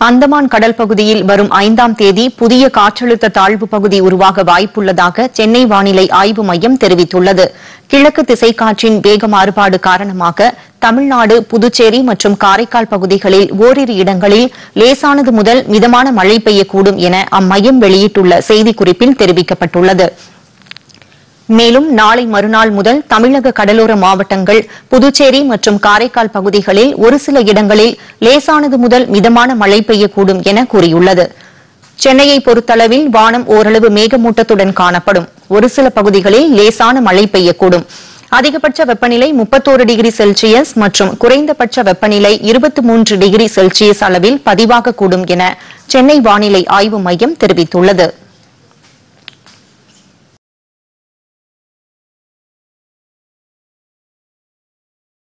அந்தமான் கடல் பகுதியில் வரும் ஐந்தாம் தேதி புதிய காற்றழுத்த தாழ்வு பகுதி உருவாக வாய்ப்புள்ளதாக சென்னை வானிலை ஆய்வு மையம் தெரிவித்துள்ளது கிழக்கு திசைக்காற்றின் வேக மாறுபாடு காரணமாக தமிழ்நாடு புதுச்சேரி மற்றும் காரைக்கால் பகுதிகளில் ஓரிரு இடங்களில் லேசானது முதல் மிதமான மழை பெய்யக்கூடும் என அம்மையம் வெளியிட்டுள்ள செய்திக்குறிப்பில் தெரிவிக்கப்பட்டுள்ளது மேலும் நாளை மறுநாள் முதல் தமிழக கடலோர மாவட்டங்கள் புதுச்சேரி மற்றும் காரைக்கால் பகுதிகளில் ஒரு சில இடங்களில் லேசானது முதல் மிதமான மழை பெய்யக்கூடும் என கூறியுள்ளது சென்னையை பொறுத்தளவில் வானம் ஓரளவு மேகமூட்டத்துடன் காணப்படும் ஒரு சில பகுதிகளில் லேசான மழை பெய்யக்கூடும் அதிகபட்ச வெப்பநிலை முப்பத்தோரு டிகிரி செல்சியஸ் மற்றும் குறைந்தபட்ச வெப்பநிலை இருபத்தி மூன்று டிகிரி செல்சியஸ் அளவில் பதிவாகக்கூடும் என சென்னை வானிலை ஆய்வு மையம் தெரிவித்துள்ளது